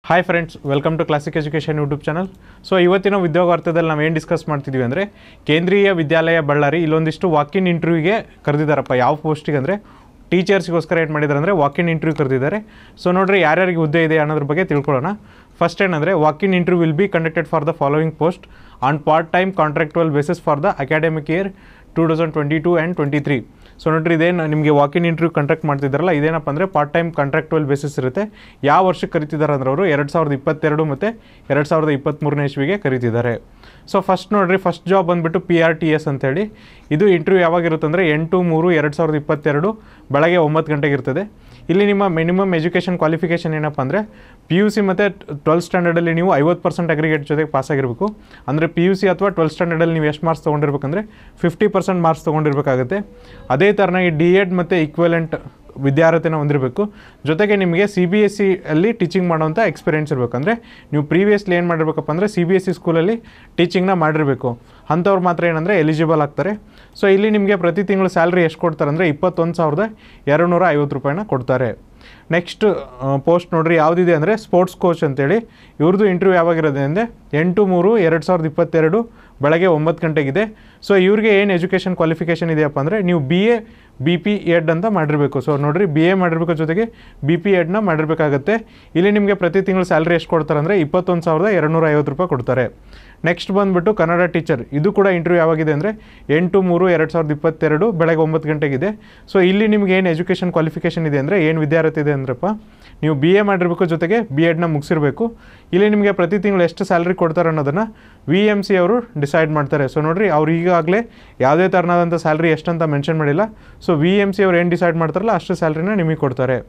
hi friends welcome to classic education YouTube channel so ಇವತ್ತಿನ ಉದ್ಯೋಗಾರ್ಥದಲ್ಲಿ ನಾವು ಏನು ಡಿಸ್ಕಸ್ ಮಾಡ್ತಿದ್ವಿ ಅಂದರೆ ಕೇಂದ್ರೀಯ ವಿದ್ಯಾಲಯ ಬಳ್ಳಾರಿ ಇಲ್ಲೊಂದಿಷ್ಟು ವಾಕಿನ್ ಇಂಟರ್ವ್ಯೂಗೆ ಕರೆದಿದ್ದಾರಪ್ಪ ಯಾವ ಪೋಸ್ಟಿಗೆ ಅಂದರೆ ಟೀಚರ್ಸ್ಗೋಸ್ಕರ ಏನು ಮಾಡಿದ್ದಾರೆ ಅಂದರೆ ವಾಕಿನ್ ಇಂಟರ್ವ್ಯೂ ಕರೆದಿದ್ದಾರೆ ಸೊ ನೋಡ್ರಿ ಯಾರ್ಯಾರಿಗೆ ಹುದ್ದೆ ಇದೆ ಅನ್ನೋದ್ರ ಬಗ್ಗೆ ತಿಳ್ಕೊಳ್ಳೋಣ ಫಸ್ಟ್ ಏನಂದರೆ walk in interview will be conducted for the following post on part time contractual basis for the academic year two thousand twenty two and twenty three so ನೋಡ್ರಿ ಇದೇನು ನಿಮಗೆ ವಾಕಿನ್ ಇಂಟರ್ವ್ಯೂ ಕಾಂಟ್ರಾಕ್ಟ್ ಮಾಡ್ತಿದ್ದಾರಲ್ಲ ಇದೇನಪ್ಪ ಅಂದರೆ ಪಾರ್ಟ್ ಟೈಮ್ ಕಾಂಟ್ರಾಕ್ಟುವಲ್ ಬೇಸಿಸ್ ಇರುತ್ತೆ ಯಾವ ವರ್ಷಕ್ಕೆ ಕರಿತಿದ್ದಾರೆ ಅಂದ್ರೆ ಅವರು ಎರಡು ಸಾವಿರದ ಇಪ್ಪತ್ತೆರಡು ಮತ್ತು ಎರಡು ಸಾವಿರದ ಇಪ್ಪತ್ತ್ಮೂರನೇ ಇಸ್ವಿಗೆ ಕರಿತಿದ್ದಾರೆ ಸೊ ಫಸ್ಟ್ ನೋಡ್ರಿ ಫಸ್ಟ್ ಜಾಬ್ ಬಂದುಬಿಟ್ಟು ಪಿ ಆರ್ ಟಿ ಎಸ್ ಅಂತೇಳಿ ಇದು ಇಂಟರ್ವ್ಯೂ ಯಾವಾಗಿರುತ್ತೆ ಅಂದರೆ ಎಂಟು ಮೂರು ಎರಡು ಸಾವಿರದ ಇಪ್ಪತ್ತೆರಡು ಬೆಳಗ್ಗೆ ಒಂಬತ್ತು ಗಂಟೆಗೆ ಇರ್ತದೆ ಇಲ್ಲಿ ನಿಮ್ಮ ಮಿನಿಮಮ್ ಎಜುಕೇಷನ್ ಕ್ವಾಲಿಫಿಕೇಷನ್ ಏನಪ್ಪ ಅಂದರೆ ಪಿ ಯು ಸಿ ಮತ್ತು ಟ್ವೆಲ್ತ್ ಸ್ಟ್ಯಾಂಡರ್ಡಲ್ಲಿ ನೀವು ಐವತ್ತು ಪರ್ಸೆಂಟ್ ಅಗ್ರಿಗೇಟ್ ಜೊತೆಗೆ ಪಾಸ್ ಆಗಿರಬೇಕು ಅಂದರೆ ಪಿ ಯು ಸಿ ಅಥವಾ ಟ್ವೆಲ್ತ್ ಸ್ಟ್ಯಾಂಡರ್ಡಲ್ಲಿ ನೀವು ಎಷ್ಟು ಮಾರ್ಕ್ಸ್ ತೊಗೊಂಡಿರ್ಬೇಕಂದ್ರೆ ಫಿಫ್ಟಿ ಪರ್ಸೆಂಟ್ ಮಾರ್ಕ್ಸ್ ತೊಗೊಂಡಿರ್ಬೇಕಾಗುತ್ತೆ ಅದೇ ಥರನಾಗಿ ಡಿ ಎಡ್ ಮತ್ತು ಈಕ್ವಲೆಂಟ್ ವಿದ್ಯಾರ್ಹತೆನ ಹೊಂದಿರಬೇಕು ಜೊತೆಗೆ ನಿಮಗೆ ಸಿ ಬಿ ಎಸ್ ಸಿ ಅಲ್ಲಿ ಟೀಚಿಂಗ್ ಮಾಡೋಂಥ ಎಕ್ಸ್ಪೀರಿಯೆನ್ಸ್ ಇರಬೇಕು ಅಂದರೆ ನೀವು ಪ್ರೀವಿಯಸ್ಲಿ ಏನು ಮಾಡಿರ್ಬೇಕಪ್ಪ ಅಂದರೆ ಸಿ ಬಿ ಎಸ್ ಸಿ ಸ್ಕೂಲಲ್ಲಿ ಟೀಚಿಂಗ್ನ ಮಾಡಿರಬೇಕು ಅಂಥವ್ರು ಮಾತ್ರ ಏನಂದರೆ ಎಲಿಜಿಬಲ್ ಆಗ್ತಾರೆ ಸೊ ಇಲ್ಲಿ ನಿಮಗೆ ಪ್ರತಿ ತಿಂಗಳು ಸ್ಯಾಲ್ರಿ ಎಷ್ಟು ಕೊಡ್ತಾರೆ ಅಂದರೆ ಇಪ್ಪತ್ತೊಂದು ಸಾವಿರದ ಎರಡು ನೂರ ಐವತ್ತು ರೂಪಾಯಿನ ಕೊಡ್ತಾರೆ ನೆಕ್ಸ್ಟ್ ಪೋಸ್ಟ್ ನೋಡ್ರಿ ಯಾವುದಿದೆ ಅಂದರೆ ಸ್ಪೋರ್ಟ್ಸ್ ಕೋಚ್ ಅಂತೇಳಿ ಇವ್ರದ್ದು ಇಂಟರ್ವ್ಯೂ ಯಾವಾಗಿರೋದೆ ಅಂದರೆ ಎಂಟು ಮೂರು ಎರಡು ಸಾವಿರದ ಇಪ್ಪತ್ತೆರಡು ಬೆಳಗ್ಗೆ ಒಂಬತ್ತು ಗಂಟೆಗಿದೆ ಸೊ ಇವ್ರಿಗೆ ಏನು ಎಜುಕೇಷನ್ ಕ್ವಾಲಿಫಿಕೇಷನ್ ಇದೆಯಪ್ಪ ಅಂದರೆ ನೀವು B A B P Ed ಅಂತ ಮಾಡಿರಬೇಕು ಸೊ ನೋಡಿರಿ ಬಿ ಎ ಮಾಡಿರ್ಬೇಕು ಜೊತೆಗೆ ಬಿ ಪಿ ಎಡ್ನ ಮಾಡಿರಬೇಕಾಗತ್ತೆ ಇಲ್ಲಿ ನಿಮಗೆ ಪ್ರತಿ ತಿಂಗಳು ಸ್ಯಾಲ್ರಿ ಎಷ್ಟು ಕೊಡ್ತಾರೆ ಅಂದರೆ ಇಪ್ಪತ್ತೊಂದು ಸಾವಿರದ ಎರಡುನೂರ ಐವತ್ತು ರೂಪಾಯಿ ಕೊಡ್ತಾರೆ ನೆಕ್ಸ್ಟ್ ಬಂದುಬಿಟ್ಟು ಕನ್ನಡ ಟೀಚರ್ ಇದು ಕೂಡ ಇಂಟರ್ವ್ಯೂ ಯಾವಾಗಿದೆ ಅಂದರೆ ಎಂಟು ಮೂರು ಎರಡು ಸಾವಿರದ ಇಪ್ಪತ್ತೆರಡು ಬೆಳಗ್ಗೆ ಒಂಬತ್ತು ಗಂಟೆಗಿದೆ ಸೊ ಇಲ್ಲಿ ನಿಮ್ಗೆ ಏನು ಎಜುಕೇಷನ್ ಕ್ವಾಲಿಫಿಕೇಷನ್ ಇದೆ ಅಂದರೆ ಏನು ವಿದ್ಯಾರ್ಥಿ ಇದೆ ಅಂದ್ರಪ್ಪ ನೀವು ಬಿ ಎ ಮಾಡಿರಬೇಕು ಜೊತೆಗೆ ಬಿ ಎಡ್ನ ಮುಗಿಸಿರಬೇಕು ಇಲ್ಲಿ ನಿಮಗೆ ಪ್ರತಿ ತಿಂಗಳು ಎಷ್ಟು ಸ್ಯಾಲ್ರಿ ಕೊಡ್ತಾರೆ ಅನ್ನೋದನ್ನು ವಿ ಎಮ್ ಸಿ ಅವರು ಡಿಸೈಡ್ ಮಾಡ್ತಾರೆ ಸೊ ನೋಡಿರಿ ಅವ್ರು ಈಗಾಗಲೇ ಯಾವುದೇ ಥರನಾದಂಥ ಸ್ಯಾಲ್ರಿ ಎಷ್ಟಂತ ಮೆನ್ಷನ್ ಮಾಡಿಲ್ಲ ಸೊ ವಿ ಎಮ್ ಸಿ ಅವ್ರು ಏನು ಡಿಸೈಡ್ ಮಾಡ್ತಾರಲ್ಲ ಅಷ್ಟು ಸ್ಯಾಲ್ರಿನ ನಿಮಗೆ ಕೊಡ್ತಾರೆ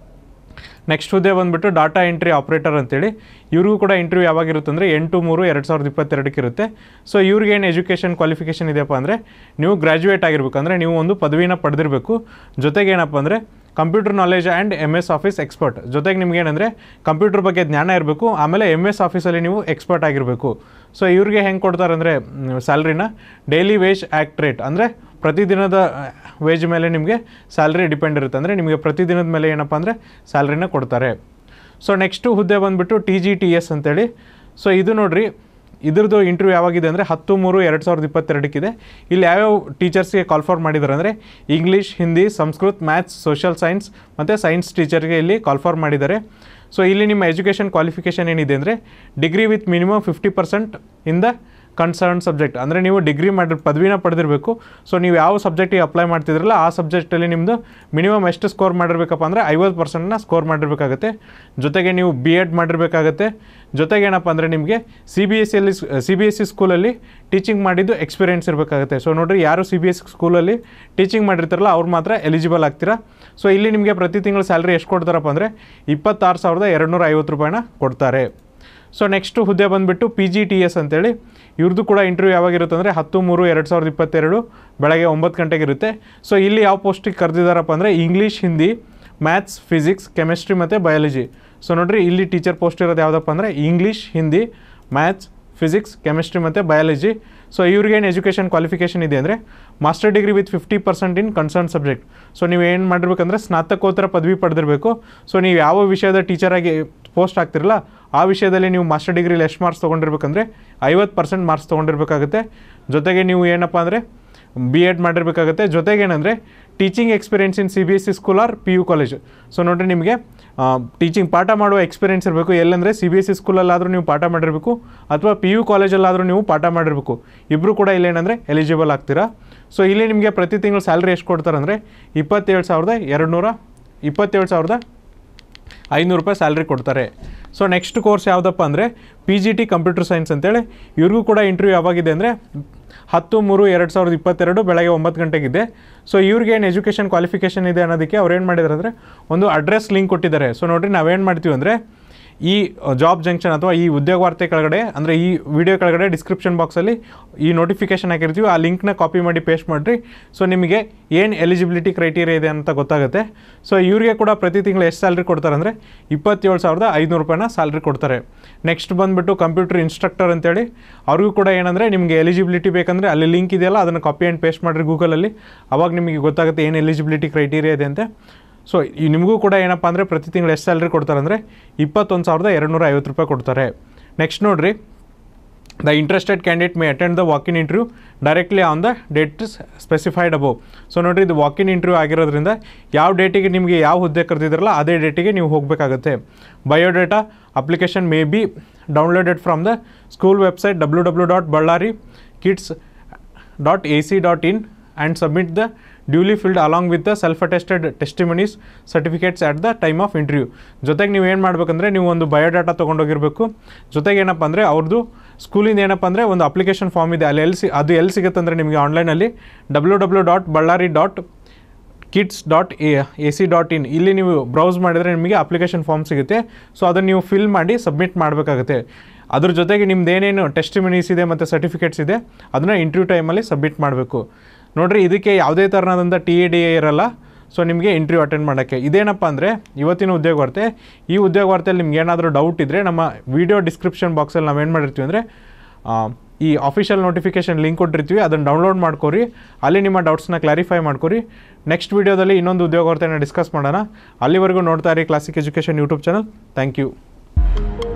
ನೆಕ್ಸ್ಟ್ ಹುದ್ದೆ ಬಂದುಬಿಟ್ಟು ಡಾಟಾ ಎಂಟ್ರಿ ಆಪ್ರೇಟರ್ ಅಂತೇಳಿ ಇವ್ರಿಗೂ ಕೂಡ ಇಂಟರ್ವ್ಯೂ ಯಾವಾಗಿರುತ್ತೆ ಅಂದರೆ ಎಂಟು ಮೂರು ಎರಡು ಸಾವಿರದ ಇಪ್ಪತ್ತೆರಡಕ್ಕೆ ಇರುತ್ತೆ ಸೊ ಇವ್ರಿಗೆ ಏನು ಎಜುಕೇಷನ್ ಕ್ವಾಲಿಫಿಕೇಷನ್ ಇದೆಯಪ್ಪ ಅಂದರೆ ನೀವು ಗ್ರ್ಯಾಜುಯೇಟ್ ಆಗಿರ್ಬೇಕು ಅಂದರೆ ನೀವು ಒಂದು ಪದವಿನ ಪಡೆದಿರಬೇಕು ಜೊತೆಗೆ ಏನಪ್ಪ ಅಂದರೆ computer knowledge and M S office expert ಜೊತೆಗೆ ನಿಮ್ಗೆ ಏನಂದರೆ ಕಂಪ್ಯೂಟರ್ ಬಗ್ಗೆ ಜ್ಞಾನ ಇರಬೇಕು ಆಮೇಲೆ ಎಮ್ ಎಸ್ ಆಫೀಸಲ್ಲಿ ನೀವು ಎಕ್ಸ್ಪರ್ಟ್ ಆಗಿರಬೇಕು ಸೊ ಇವ್ರಿಗೆ ಹೆಂಗೆ ಕೊಡ್ತಾರೆ ಅಂದರೆ ಸ್ಯಾಲ್ರಿನ ಡೈಲಿ ವೇಜ್ ಆ್ಯಕ್ಟ್ ರೇಟ್ ಅಂದರೆ ಪ್ರತಿದಿನದ ವೇಜ್ ಮೇಲೆ ನಿಮಗೆ ಸ್ಯಾಲ್ರಿ ಡಿಪೆಂಡ್ ಇರುತ್ತೆ ಅಂದರೆ ನಿಮಗೆ ಪ್ರತಿದಿನದ ಮೇಲೆ ಏನಪ್ಪ ಅಂದರೆ ಸ್ಯಾಲ್ರಿನ ಕೊಡ್ತಾರೆ ಸೊ ನೆಕ್ಸ್ಟು ಹುದ್ದೆ ಬಂದುಬಿಟ್ಟು ಟಿ ಜಿ ಟಿ ಎಸ್ ಅಂತೇಳಿ ಸೊ ಇದು ನೋಡಿರಿ ಇದ್ರದ್ದು ಇಂಟರ್ವ್ಯೂ ಯಾವಾಗಿದೆ ಅಂದರೆ ಹತ್ತು ಮೂರು ಎರಡು ಸಾವಿರದ ಇಪ್ಪತ್ತೆರಡಕ್ಕಿದೆ ಇಲ್ಲಿ ಯಾವ್ಯಾವ ಟೀಚರ್ಸ್ಗೆ ಕಾಲ್ ಫಾರ್ ಮಾಡಿದ್ದಾರೆ ಅಂದರೆ English Hindi Sanskrit maths social science ಮತ್ತು ಸೈನ್ಸ್ ಟೀಚರ್ಗೆ ಇಲ್ಲಿ ಕಾಲ್ ಫಾರ್ ಮಾಡಿದ್ದಾರೆ ಸೊ ಇಲ್ಲಿ ನಿಮ್ಮ ಎಜುಕೇಷನ್ ಕ್ವಾಲಿಫಿಕೇಷನ್ ಏನಿದೆ ಅಂದರೆ degree with minimum fifty percent ಇಂದ ಕನ್ಸರ್ನ್ ಸಬ್ಜೆಕ್ಟ್ ಅಂದರೆ ನೀವು ಡಿಗ್ರಿ ಮಾಡಿ ಪದವಿನ ಪಡೆದಿರಬೇಕು ಸೊ ನೀವು ಯಾವ ಸಬ್ಜೆಕ್ಟಿಗೆ ಅಪ್ಲೈ ಮಾಡ್ತಿದ್ರಲ್ಲ ಆ ಸಬ್ಜೆಕ್ಟಲ್ಲಿ ನಿಮ್ಮದು ಮಿನಿಮಮ್ ಎಷ್ಟು ಸ್ಕೋರ್ ಮಾಡಿರ್ಬೇಕಪ್ಪ ಅಂದರೆ ಐವತ್ತು ಪರ್ಸೆಂಟ್ನ ಸ್ಕೋರ್ ಮಾಡಿರಬೇಕಾಗತ್ತೆ ಜೊತೆಗೆ ನೀವು ಬಿ ಎಡ್ ಮಾಡಿರಬೇಕಾಗತ್ತೆ ಜೊತೆಗೆ ಏನಪ್ಪ ಅಂದರೆ ನಿಮಗೆ ಸಿ ಬಿ ಎಸ್ ಸಿಯಲ್ಲಿ ಸಿ ಬಿ ಎಸ್ ಸಿ ಸ್ಕೂಲಲ್ಲಿ ಟೀಚಿಂಗ್ ಮಾಡಿದ್ದು ಎಕ್ಸ್ಪೀರಿಯೆನ್ಸ್ ಇರಬೇಕಾಗುತ್ತೆ ಸೊ ನೋಡಿರಿ ಯಾರು ಸಿ ಬಿ ಎಸ್ ಸ್ಕೂಲಲ್ಲಿ ಟೀಚಿಂಗ್ ಮಾಡಿರ್ತಾರಲ್ಲ ಅವ್ರು ಮಾತ್ರ ಎಲಿಜಿಬಲ್ ಆಗ್ತೀರಾ ಸೊ ಇಲ್ಲಿ ನಿಮಗೆ ಪ್ರತಿ ತಿಂಗಳು ಸ್ಯಾಲ್ರಿ ಎಷ್ಟು ಕೊಡ್ತಾರಪ್ಪ ಅಂದರೆ ಇಪ್ಪತ್ತಾರು ಸಾವಿರದ ಎರಡುನೂರ ಐವತ್ತು ರೂಪಾಯಿನ ಕೊಡ್ತಾರೆ ಸೊ ನೆಕ್ಸ್ಟು ಹುದ್ದೆ ಬಂದುಬಿಟ್ಟು ಪಿ ಜಿ ಟಿ ಎಸ್ ಅಂತೇಳಿ ಇವ್ರದ್ದು ಕೂಡ ಇಂಟರ್ವ್ಯೂ ಯಾವಾಗಿರುತ್ತೆ ಅಂದರೆ ಹತ್ತು ಮೂರು ಎರಡು ಸಾವಿರದ ಇಪ್ಪತ್ತೆರಡು ಬೆಳಗ್ಗೆ ಒಂಬತ್ತು ಗಂಟೆಗೆ ಇರುತ್ತೆ ಸೊ ಇಲ್ಲಿ ಯಾವ ಪೋಸ್ಟಿಗೆ ಕರೆದಿದ್ದಾರಪ್ಪ ಅಂದರೆ English Hindi maths physics chemistry ಮತ್ತು ಬಯಾಲಜಿ ಸೊ ನೋಡಿರಿ ಇಲ್ಲಿ ಟೀಚರ್ ಪೋಸ್ಟ್ ಇರೋದು ಯಾವುದಪ್ಪ ಅಂದರೆ English Hindi maths physics chemistry ಮತ್ತು ಬಯಾಲಜಿ ಸೊ ಇವ್ರಿಗೇನು ಎಜುಕೇಷನ್ ಕ್ವಾಲಿಫಿಕೇಷನ್ ಇದೆ ಅಂದರೆ master degree with fifty percent in concern subject so ನೀವು ಏನು ಮಾಡಿರ್ಬೇಕಂದ್ರೆ ಸ್ನಾತಕೋತ್ತರ ಪದವಿ ಪಡೆದಿರಬೇಕು ಸೊ ನೀವು ಯಾವ ವಿಷಯದ ಟೀಚರಾಗಿ ಪೋಸ್ಟ್ ಆಗ್ತಿರಲ್ಲ ಆ ವಿಷಯದಲ್ಲಿ ನೀವು ಮಾಸ್ಟರ್ ಡಿಗ್ರಿಲಿ ಎಷ್ಟು ಮಾರ್ಕ್ಸ್ ತೊಗೊಂಡಿರ್ಬೇಕಂದ್ರೆ ಐವತ್ತು ಪರ್ಸೆಂಟ್ ಮಾರ್ಕ್ಸ್ ತೊಗೊಂಡಿರ್ಬೇಕಾಗುತ್ತೆ ಜೊತೆಗೆ ನೀವು ಏನಪ್ಪ ಅಂದರೆ ಬಿ ಎಡ್ ಮಾಡಿರಬೇಕಾಗುತ್ತೆ ಜೊತೆಗೆ ಏನಂದರೆ teaching experience in C B S C school R P U college so ನೋಡಿರಿ ನಿಮಗೆ ಟೀಚಿಂಗ್ ಪಾಠ ಮಾಡುವ ಎಕ್ಸ್ಪೀರಿಯೆನ್ಸ್ ಇರಬೇಕು ಎಲ್ಲಂದರೆ ಸಿ ಬಿ ಎಸ್ ಸಿ ಸ್ಕೂಲಲ್ಲಾದರೂ ನೀವು ಪಾಠ ಮಾಡಿರಬೇಕು ಅಥವಾ ಪಿ ಯು ಕಾಲೇಜಲ್ಲಾದರೂ ನೀವು ಪಾಠ ಮಾಡಿರಬೇಕು ಇಬ್ಬರು ಕೂಡ ಇಲ್ಲೇನಂದರೆ ಎಲಿಜಿಬಲ್ ಆಗ್ತೀರಾ ಸೊ ಇಲ್ಲಿ ನಿಮಗೆ ಪ್ರತಿ ತಿಂಗಳು ಸ್ಯಾಲ್ರಿ ಎಷ್ಟು ಕೊಡ್ತಾರೆ ಅಂದರೆ ಇಪ್ಪತ್ತೇಳು ಸಾವಿರದ ಎರಡು ನೂರ ಇಪ್ಪತ್ತೇಳು ಸಾವಿರದ ಐನೂರು ರೂಪಾಯಿ ಸ್ಯಾಲ್ರಿ ಕೊಡ್ತಾರೆ ಸೊ ನೆಕ್ಸ್ಟ್ ಕೋರ್ಸ್ ಯಾವುದಪ್ಪ ಅಂದರೆ P G T computer science ಅಂತೇಳಿ ಇವ್ರಿಗೂ ಕೂಡ ಇಂಟರ್ವ್ಯೂ ಯಾವಾಗಿದೆ ಅಂದರೆ ಹತ್ತು ಮೂರು ಎರಡು ಸಾವಿರದ ಇಪ್ಪತ್ತೆರಡು ಬೆಳಗ್ಗೆ ಒಂಬತ್ತು ಗಂಟೆಗಿದೆ ಸೊ ಇವ್ರಿಗೆ ಏನು ಎಜುಕೇಷನ್ ಕ್ವಾಲಿಫಿಕೇಷನ್ ಇದೆ ಅನ್ನೋದಕ್ಕೆ ಅವ್ರು ಏನು ಮಾಡಿದ್ದಾರೆ ಅಂದರೆ ಒಂದು ಅಡ್ರೆಸ್ ಲಿಂಕ್ ಕೊಟ್ಟಿದ್ದಾರೆ ಸೊ ನೋಡಿರಿ ನಾವೇನು ಮಾಡ್ತೀವಿ ಅಂದರೆ ಈ ಜಾಬ್ ಜಂಕ್ಷನ್ ಅಥವಾ ಈ ಉದ್ಯೋಗ ವಾರ್ತೆ ಕೆಳಗಡೆ ಅಂದರೆ ಈ ವಿಡಿಯೋ ಕೆಳಗಡೆ ಡಿಸ್ಕ್ರಿಪ್ಷನ್ ಬಾಕ್ಸಲ್ಲಿ ಈ ನೋಟಿಫಿಕೇಶನ್ ಹಾಕಿರ್ತೀವಿ ಆ ಲಿಂಕ್ನ ಕಾಪಿ ಮಾಡಿ ಪೇಸ್ಟ್ ಮಾಡಿರಿ ಸೊ ನಿಮಗೆ ಏನು ಎಲಿಜಿಬಿಲಿಟಿ ಕ್ರೈಟೀರಿಯಾ ಇದೆ ಅಂತ ಗೊತ್ತಾಗುತ್ತೆ ಸೊ ಇವರಿಗೆ ಕೂಡ ಪ್ರತಿ ತಿಂಗಳು ಎಷ್ಟು ಸ್ಯಾಲ್ರಿ ಕೊಡ್ತಾರೆ ಅಂದರೆ ಇಪ್ಪತ್ತೇಳು ಸಾವಿರದ ಐನೂರು ರೂಪಾಯಿನ ಸ್ಯಾಲ್ರಿ ಕೊಡ್ತಾರೆ ನೆಕ್ಸ್ಟ್ ಬಂದುಬಿಟ್ಟು ಕಂಪ್ಯೂಟರ್ ಇನ್ಸ್ಟ್ರಕ್ಟರ್ ಅಂತೇಳಿ ಅವ್ರಿಗೂ ಕೂಡ ಏನಂದರೆ ನಿಮಗೆ ಎಲಿಜಿಬಿಲಿಟಿ ಬೇಕಂದರೆ ಅಲ್ಲಿ ಲಿಂಕ್ ಇದೆಯಲ್ಲ ಅದನ್ನು ಕಾಪಿ ಆ್ಯಂಡ್ ಪೇಸ್ಟ್ ಮಾಡಿರಿ ಗೂಗಲಲ್ಲಿ ಅವಾಗ ನಿಮಗೆ ಗೊತ್ತಾಗುತ್ತೆ ಏನು ಎಲಿಜಿಬಿಲಿಟಿ ಕ್ರೈಟೀರಿಯಾ ಇದೆ ಅಂತ ಸೊ ಈ ನಿಮಗೂ ಕೂಡ ಏನಪ್ಪ ಅಂದರೆ ಪ್ರತಿ ತಿಂಗಳು ಎಷ್ಟು ಸ್ಯಾಲ್ರಿ ಕೊಡ್ತಾರೆ ಅಂದರೆ ಇಪ್ಪತ್ತೊಂದು ಸಾವಿರದ ಎರಡು ನೂರ ಐವತ್ತು ರೂಪಾಯಿ ಕೊಡ್ತಾರೆ ನೆಕ್ಸ್ಟ್ ನೋಡಿರಿ the interested candidate may attend the walk in interview directly on the date specified above so ನೋಡಿರಿ ಇದು ವಾಕಿನ್ ಇಂಟರ್ವ್ಯೂ ಆಗಿರೋದ್ರಿಂದ ಯಾವ ಡೇಟಿಗೆ ನಿಮಗೆ ಯಾವ ಹುದ್ದೆ ಕರೆದಿದ್ರಲ್ಲ ಅದೇ ಡೇಟಿಗೆ ನೀವು ಹೋಗಬೇಕಾಗುತ್ತೆ biodata application may be downloaded from the school website W W dot Ballari kids dot A C dot in and submit the duly filled along with the self attested testimonies certificates at the time of interview ಜೊತೆಗೆ ನೀವು ಏನು ಮಾಡಬೇಕಂದ್ರೆ ನೀವು ಒಂದು biodata ತೊಗೊಂಡೋಗಿರಬೇಕು ಜೊತೆಗೆ ಏನಪ್ಪ ಅಂದರೆ ಅವ್ರದ್ದು ಸ್ಕೂಲಿಂದ ಏನಪ್ಪ ಅಂದರೆ ಒಂದು ಅಪ್ಲಿಕೇಶನ್ ಫಾರ್ಮ್ ಇದೆ ಅಲ್ಲಿ ಎಲ್ಲಿ ಸಿ ಅದು ಎಲ್ಲಿ ಸಿಗುತ್ತೆ ಅಂದರೆ ನಿಮಗೆ ಆನ್ಲೈನಲ್ಲಿ W W dot Ballari dot kids dot A A C dot in ಇಲ್ಲಿ ನೀವು ಬ್ರೌಸ್ ಮಾಡಿದರೆ ನಿಮಗೆ ಅಪ್ಲಿಕೇಶನ್ ಫಾರ್ಮ್ ಸಿಗುತ್ತೆ ಸೊ ಅದನ್ನು ನೀವು ಫಿಲ್ ಮಾಡಿ ಸಬ್ಮಿಟ್ ಮಾಡಬೇಕಾಗುತ್ತೆ ಅದ್ರ ಜೊತೆಗೆ ನಿಮ್ದು ಏನೇನು ಟೆಸ್ಟಿಮಿನೀಸ್ ಇದೆ ಮತ್ತು ಸರ್ಟಿಫಿಕೇಟ್ಸ್ ಇದೆ ಅದನ್ನು ಇಂಟರ್ವ್ಯೂ ಟೈಮಲ್ಲಿ ಸಬ್ಮಿಟ್ ಮಾಡಬೇಕು ನೋಡಿರಿ ಇದಕ್ಕೆ ಯಾವುದೇ ಥರನಾದಂಥ ಟಿ ಎ ಡಿ ಎ ಇರಲ್ಲ ಸೊ ನಿಮಗೆ ಇಂಟರ್ವ್ಯೂ ಅಟೆಂಡ್ ಮಾಡೋಕ್ಕೆ ಇದೇನಪ್ಪ ಅಂದರೆ ಇವತ್ತಿನ ಉದ್ಯೋಗ ವಾರ್ತೆ ಈ ಉದ್ಯೋಗ ವಾರ್ತೆಯಲ್ಲಿ ನಿಮ್ಗೆ ಏನಾದರೂ ಡೌಟ್ ಇದ್ದರೆ ನಮ್ಮ ವಿಡಿಯೋ ಡಿಸ್ಕ್ರಿಪ್ಷನ್ ಬಾಕ್ಸಲ್ಲಿ ನಾವೇನು ಮಾಡಿರ್ತೀವಿ ಅಂದರೆ ಈ ಅಫಿಷಿಯಲ್ ನೋಟಿಫಿಕೇಷನ್ ಲಿಂಕ್ ಕೊಟ್ಟಿರ್ತೀವಿ ಅದನ್ನು ಡೌನ್ಲೋಡ್ ಮಾಡ್ಕೊರಿ ಅಲ್ಲಿ ನಿಮ್ಮ ಡೌಟ್ಸ್ನ ಕ್ಲಾರಿಫೈ ಮಾಡ್ಕೊರಿ ನೆಕ್ಸ್ಟ್ ವೀಡಿಯೋದಲ್ಲಿ ಇನ್ನೊಂದು ಉದ್ಯೋಗ ವಾರ್ತೆನ ಡಿಸ್ಕಸ್ ಮಾಡೋಣ ಅಲ್ಲಿವರೆಗೂ ನೋಡ್ತಾ ಇರಿ classic education YouTube channel thank you